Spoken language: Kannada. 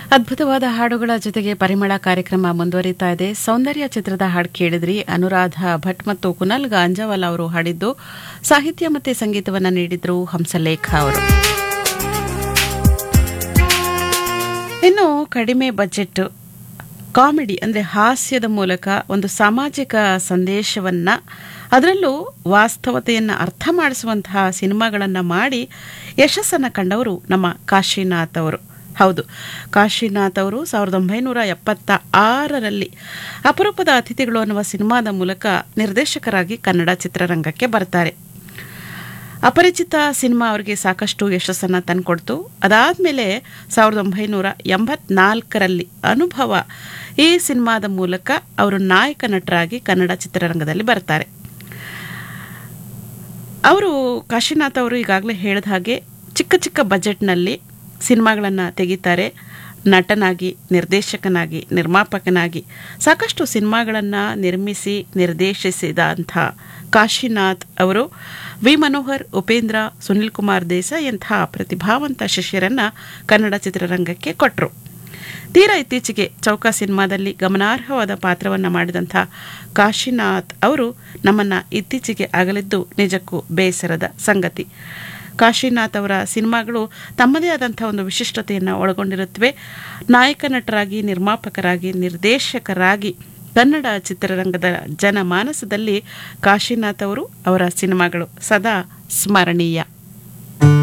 ಅದ್ಭುತವಾದ ಹಾಡುಗಳ ಜೊತೆಗೆ ಪರಿಮಳ ಕಾರ್ಯಕ್ರಮ ಮುಂದುವರಿತಾ ಇದೆ ಸೌಂದರ್ಯ ಚಿತ್ರದ ಹಾಡು ಕೇಳಿದ್ರಿ ಅನುರಾಧ ಭಟ್ ಮತ್ತು ಕುನಲ್ ಗಾಂಜಾವಾಲ ಅವರು ಹಾಡಿದ್ದು ಸಾಹಿತ್ಯ ಮತ್ತೆ ಸಂಗೀತವನ್ನ ನೀಡಿದ್ರು ಹಂಸಲೇಖ ಅವರು ಇನ್ನು ಕಡಿಮೆ ಬಜೆಟ್ ಕಾಮಿಡಿ ಅಂದರೆ ಹಾಸ್ಯದ ಮೂಲಕ ಒಂದು ಸಾಮಾಜಿಕ ಸಂದೇಶವನ್ನ ಅದರಲ್ಲೂ ವಾಸ್ತವತೆಯನ್ನು ಅರ್ಥ ಮಾಡಿಸುವಂತಹ ಸಿನಿಮಾಗಳನ್ನು ಮಾಡಿ ಯಶಸ್ಸನ್ನು ಕಂಡವರು ನಮ್ಮ ಕಾಶಿನಾಥ್ ಅವರು ಹೌದು ಕಾಶಿನಾಥ್ ಅವರು ಸಾವಿರದ ಒಂಬೈನೂರ ಎಪ್ಪತ್ತ ಆರರಲ್ಲಿ ಅಪರೂಪದ ಅತಿಥಿಗಳು ಅನ್ನುವ ಸಿನಿಮಾದ ಮೂಲಕ ನಿರ್ದೇಶಕರಾಗಿ ಕನ್ನಡ ಚಿತ್ರರಂಗಕ್ಕೆ ಬರ್ತಾರೆ ಅಪರಿಚಿತ ಸಿನಿಮಾ ಅವರಿಗೆ ಸಾಕಷ್ಟು ಯಶಸ್ಸನ್ನು ತಂದುಕೊಡ್ತು ಅದಾದಮೇಲೆ ಸಾವಿರದ ಒಂಬೈನೂರ ಎಂಬತ್ನಾಲ್ಕರಲ್ಲಿ ಅನುಭವ ಈ ಸಿನಿಮಾದ ಮೂಲಕ ಅವರು ನಾಯಕ ನಟರಾಗಿ ಕನ್ನಡ ಚಿತ್ರರಂಗದಲ್ಲಿ ಬರ್ತಾರೆ ಅವರು ಕಾಶಿನಾಥ್ ಅವರು ಈಗಾಗಲೇ ಹೇಳಿದ ಹಾಗೆ ಚಿಕ್ಕ ಚಿಕ್ಕ ಬಜೆಟ್ನಲ್ಲಿ ಸಿನಿಮಾಗಳನ್ನು ತೆಗಿತಾರೆ ನಟನಾಗಿ ನಿರ್ದೇಶಕನಾಗಿ ನಿರ್ಮಾಪಕನಾಗಿ ಸಾಕಷ್ಟು ಸಿನಿಮಾಗಳನ್ನು ನಿರ್ಮಿಸಿ ನಿರ್ದೇಶಿಸಿದಂಥ ಕಾಶಿನಾಥ್ ಅವರು ವಿ ಮನೋಹರ್ ಉಪೇಂದ್ರ ಸುನಿಲ್ ಕುಮಾರ್ ದೇಸಾಯಿ ಅಂಥ ಪ್ರತಿಭಾವಂತ ಶಿಷ್ಯರನ್ನು ಕನ್ನಡ ಚಿತ್ರರಂಗಕ್ಕೆ ಕೊಟ್ಟರು ತೀರಾ ಇತ್ತೀಚೆಗೆ ಚೌಕ ಸಿನಿಮಾದಲ್ಲಿ ಗಮನಾರ್ಹವಾದ ಪಾತ್ರವನ್ನು ಮಾಡಿದಂಥ ಕಾಶಿನಾಥ್ ಅವರು ನಮ್ಮನ್ನು ಇತ್ತೀಚೆಗೆ ಆಗಲಿದ್ದು ನಿಜಕ್ಕೂ ಬೇಸರದ ಸಂಗತಿ ಕಾಶಿನಾಥ್ ಅವರ ಸಿನಿಮಾಗಳು ತಮ್ಮದೇ ಆದಂಥ ಒಂದು ವಿಶಿಷ್ಟತೆಯನ್ನು ಒಳಗೊಂಡಿರುತ್ತವೆ ನಾಯಕ ನಟರಾಗಿ ನಿರ್ಮಾಪಕರಾಗಿ ನಿರ್ದೇಶಕರಾಗಿ ಕನ್ನಡ ಚಿತ್ರರಂಗದ ಜನಮಾನಸದಲ್ಲಿ ಕಾಶಿನಾಥ್ ಅವರು ಅವರ ಸಿನಿಮಾಗಳು ಸದಾ ಸ್ಮರಣೀಯ